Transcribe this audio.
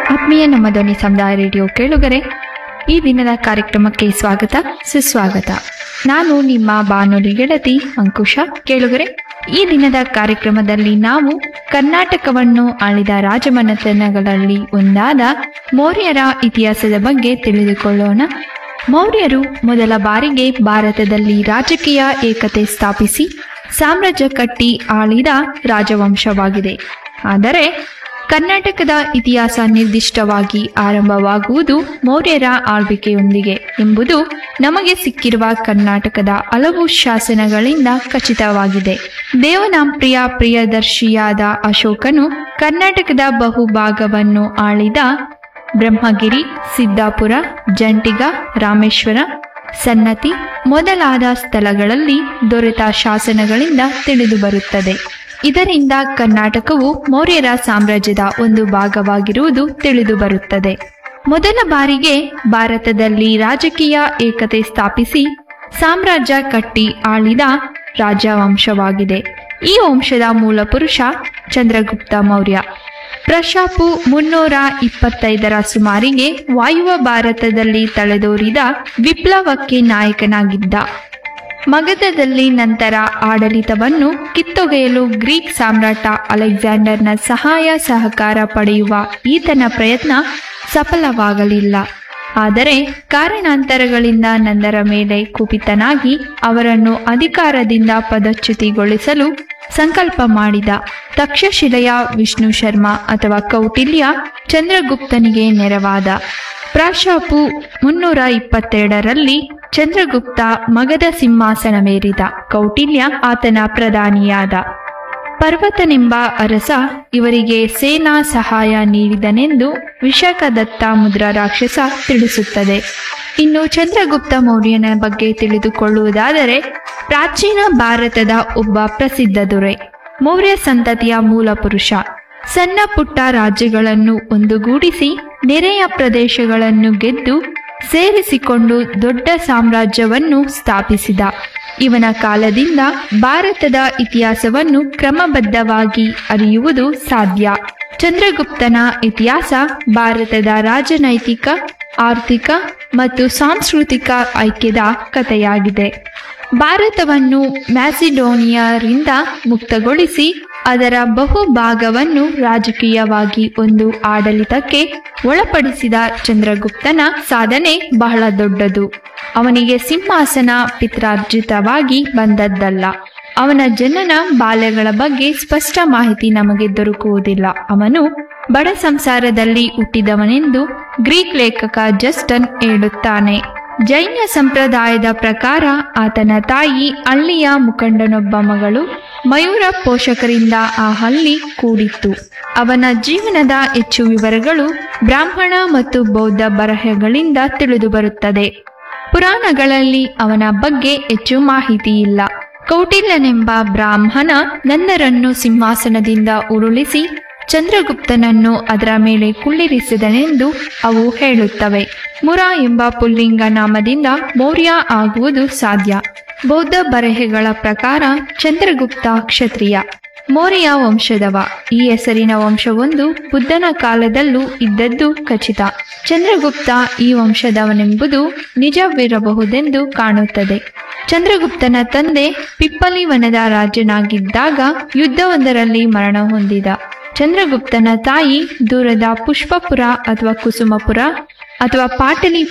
ಆತ್ಮೀಯ ನಮ್ಮ ಧ್ವನಿ ಸಮುದಾಯ ರೇಡಿಯೋ ಕೇಳುಗರೆ ಈ ದಿನದ ಕಾರ್ಯಕ್ರಮಕ್ಕೆ ಸ್ವಾಗತ ಸುಸ್ವಾಗತ ನಾನು ನಿಮ್ಮ ಬಾನುಲಿ ಗೆಳತಿ ಅಂಕುಶ ಕೇಳುಗರೆ ಈ ದಿನದ ಕಾರ್ಯಕ್ರಮದಲ್ಲಿ ನಾವು ಕರ್ನಾಟಕವನ್ನು ಆಳಿದ ರಾಜಮನೆತನಗಳಲ್ಲಿ ಒಂದಾದ ಮೌರ್ಯರ ಇತಿಹಾಸದ ಬಗ್ಗೆ ತಿಳಿದುಕೊಳ್ಳೋಣ ಮೌರ್ಯರು ಮೊದಲ ಬಾರಿಗೆ ಭಾರತದಲ್ಲಿ ರಾಜಕೀಯ ಏಕತೆ ಸ್ಥಾಪಿಸಿ ಸಾಮ್ರಾಜ್ಯ ಕಟ್ಟಿ ಆಳಿದ ರಾಜವಂಶವಾಗಿದೆ ಆದರೆ ಕರ್ನಾಟಕದ ಇತಿಹಾಸ ನಿರ್ದಿಷ್ಟವಾಗಿ ಆರಂಭವಾಗುವುದು ಮೌರ್ಯರ ಆಳ್ವಿಕೆಯೊಂದಿಗೆ ಎಂಬುದು ನಮಗೆ ಸಿಕ್ಕಿರುವ ಕರ್ನಾಟಕದ ಹಲವು ಶಾಸನಗಳಿಂದ ಖಚಿತವಾಗಿದೆ ದೇವನಾಂಪ್ರಿಯ ಪ್ರಿಯದರ್ಶಿಯಾದ ಅಶೋಕನು ಕರ್ನಾಟಕದ ಬಹುಭಾಗವನ್ನು ಆಳಿದ ಬ್ರಹ್ಮಗಿರಿ ಸಿದ್ದಾಪುರ ಜಂಟಿಗ ರಾಮೇಶ್ವರ ಸನ್ನತಿ ಮೊದಲಾದ ಸ್ಥಳಗಳಲ್ಲಿ ದೊರೆತ ಶಾಸನಗಳಿಂದ ತಿಳಿದುಬರುತ್ತದೆ ಇದರಿಂದ ಕರ್ನಾಟಕವು ಮೌರ್ಯರ ಸಾಮ್ರಾಜ್ಯದ ಒಂದು ಭಾಗವಾಗಿರುವುದು ತಿಳಿದುಬರುತ್ತದೆ ಮೊದಲ ಬಾರಿಗೆ ಭಾರತದಲ್ಲಿ ರಾಜಕೀಯ ಏಕತೆ ಸ್ಥಾಪಿಸಿ ಸಾಮ್ರಾಜ್ಯ ಕಟ್ಟಿ ಆಳಿದ ರಾಜವಂಶವಾಗಿದೆ ಈ ವಂಶದ ಮೂಲ ಪುರುಷ ಚಂದ್ರಗುಪ್ತ ಮೌರ್ಯ ಪ್ರಶಾಪು ಮುನ್ನೂರ ಇಪ್ಪತ್ತೈದರ ಸುಮಾರಿಗೆ ವಾಯುವ ಭಾರತದಲ್ಲಿ ತಲೆದೋರಿದ ವಿಪ್ಲವಕ್ಕೆ ನಾಯಕನಾಗಿದ್ದ ಮಗಧದಲ್ಲಿ ನಂತರ ಆಡಳಿತವನ್ನು ಕಿತ್ತೊಗೆಯಲು ಗ್ರೀಕ್ ಸಾಮ್ರಾಟ ಅಲೆಕ್ಸಾಂಡರ್ನ ಸಹಾಯ ಸಹಕಾರ ಪಡೆಯುವ ಈತನ ಪ್ರಯತ್ನ ಸಫಲವಾಗಲಿಲ್ಲ ಆದರೆ ಕಾರಣಾಂತರಗಳಿಂದ ನಂದರ ಮೇಲೆ ಕುಪಿತನಾಗಿ ಅವರನ್ನು ಅಧಿಕಾರದಿಂದ ಪದಚ್ಯುತಿಗೊಳಿಸಲು ಸಂಕಲ್ಪ ಮಾಡಿದ ತಕ್ಷಶಿಲೆಯ ವಿಷ್ಣು ಶರ್ಮಾ ಅಥವಾ ಕೌಟಿಲ್ಯ ಚಂದ್ರಗುಪ್ತನಿಗೆ ನೆರವಾದ ಪ್ರಾಶಾಪು ಮುನ್ನೂರ ಇಪ್ಪತ್ತೆರಡರಲ್ಲಿ ಚಂದ್ರಗುಪ್ತ ಮಗಧ ಸಿಂಹಾಸನವೇರಿದ ಕೌಟಿಲ್ಯ ಆತನ ಪ್ರಧಾನಿಯಾದ ಪರ್ವತನೆಂಬ ಅರಸ ಇವರಿಗೆ ಸೇನಾ ಸಹಾಯ ನೀಡಿದನೆಂದು ವಿಶಾಖದತ್ತ ಮುದ್ರ ರಾಕ್ಷಸ ತಿಳಿಸುತ್ತದೆ ಇನ್ನು ಚಂದ್ರಗುಪ್ತ ಮೌರ್ಯನ ಬಗ್ಗೆ ತಿಳಿದುಕೊಳ್ಳುವುದಾದರೆ ಪ್ರಾಚೀನ ಭಾರತದ ಒಬ್ಬ ಪ್ರಸಿದ್ಧ ದೊರೆ ಮೌರ್ಯ ಸಂತತಿಯ ಮೂಲ ಪುರುಷ ಸಣ್ಣ ಪುಟ್ಟ ರಾಜ್ಯಗಳನ್ನು ಒಂದುಗೂಡಿಸಿ ನೆರೆಯ ಪ್ರದೇಶಗಳನ್ನು ಗೆದ್ದು ಸೇರಿಸಿಕೊಂಡು ದೊಡ್ಡ ಸಾಮ್ರಾಜ್ಯವನ್ನು ಸ್ಥಾಪಿಸಿದ ಇವನ ಕಾಲದಿಂದ ಭಾರತದ ಇತಿಹಾಸವನ್ನು ಕ್ರಮಬದ್ಧವಾಗಿ ಅರಿಯುವುದು ಸಾಧ್ಯ ಚಂದ್ರಗುಪ್ತನ ಇತಿಹಾಸ ಭಾರತದ ರಾಜನೈತಿಕ ಆರ್ಥಿಕ ಮತ್ತು ಸಾಂಸ್ಕೃತಿಕ ಐಕ್ಯದ ಕಥೆಯಾಗಿದೆ ಭಾರತವನ್ನು ಮ್ಯಾಸಿಡೋನಿಯಾರಿಂದ ಮುಕ್ತಗೊಳಿಸಿ ಅದರ ಬಹುಭಾಗವನ್ನು ರಾಜಕೀಯವಾಗಿ ಒಂದು ಆಡಳಿತಕ್ಕೆ ಒಳಪಡಿಸಿದ ಚಂದ್ರಗುಪ್ತನ ಸಾಧನೆ ಬಹಳ ದೊಡ್ಡದು ಅವನಿಗೆ ಸಿಂಹಾಸನ ಪಿತ್ರಾರ್ಜಿತವಾಗಿ ಬಂದದ್ದಲ್ಲ ಅವನ ಜನನ ಬಾಲ್ಯಗಳ ಬಗ್ಗೆ ಸ್ಪಷ್ಟ ಮಾಹಿತಿ ನಮಗೆ ದೊರಕುವುದಿಲ್ಲ ಅವನು ಬಡ ಸಂಸಾರದಲ್ಲಿ ಹುಟ್ಟಿದವನೆಂದು ಗ್ರೀಕ್ ಲೇಖಕ ಜಸ್ಟನ್ ಹೇಳುತ್ತಾನೆ ಜೈನ ಸಂಪ್ರದಾಯದ ಪ್ರಕಾರ ಆತನ ತಾಯಿ ಹಳ್ಳಿಯ ಮುಖಂಡನೊಬ್ಬ ಮಗಳು ಮಯೂರ ಪೋಷಕರಿಂದ ಆ ಹಳ್ಳಿ ಕೂಡಿತ್ತು ಅವನ ಜೀವನದ ಹೆಚ್ಚು ವಿವರಗಳು ಬ್ರಾಹ್ಮಣ ಮತ್ತು ಬೌದ್ಧ ಬರಹಗಳಿಂದ ತಿಳಿದುಬರುತ್ತದೆ ಪುರಾಣಗಳಲ್ಲಿ ಅವನ ಬಗ್ಗೆ ಹೆಚ್ಚು ಮಾಹಿತಿ ಇಲ್ಲ ಕೌಟಿಲ್ಯನೆಂಬ ಬ್ರಾಹ್ಮಣ ನಂದರನ್ನು ಸಿಂಹಾಸನದಿಂದ ಉರುಳಿಸಿ ಚಂದ್ರಗುಪ್ತನನ್ನು ಅದರ ಮೇಲೆ ಕುಳ್ಳಿರಿಸಿದನೆಂದು ಅವು ಹೇಳುತ್ತವೆ ಮುರ ಎಂಬ ಪುಲ್ಲಿಂಗ ನಾಮದಿಂದ ಮೌರ್ಯ ಆಗುವುದು ಸಾಧ್ಯ ಬೌದ್ಧ ಬರೆಹಗಳ ಪ್ರಕಾರ ಚಂದ್ರಗುಪ್ತ ಕ್ಷತ್ರಿಯ ಮೌರ್ಯ ವಂಶದವ ಈ ಹೆಸರಿನ ವಂಶವೊಂದು ಬುದ್ಧನ ಕಾಲದಲ್ಲೂ ಇದ್ದದ್ದು ಖಚಿತ ಚಂದ್ರಗುಪ್ತ ಈ ವಂಶದವನೆಂಬುದು ನಿಜವಿರಬಹುದೆಂದು ಕಾಣುತ್ತದೆ ಚಂದ್ರಗುಪ್ತನ ತಂದೆ ಪಿಪ್ಪಲಿವನದ ರಾಜನಾಗಿದ್ದಾಗ ಯುದ್ಧವೊಂದರಲ್ಲಿ ಮರಣ ಹೊಂದಿದ ಚಂದ್ರಗುಪ್ತನ ತಾಯಿ ದೂರದ ಪುಷ್ಪಪುರ ಅಥವಾ ಕುಸುಮಪುರ ಅಥವಾ ಪಾಟಲಿ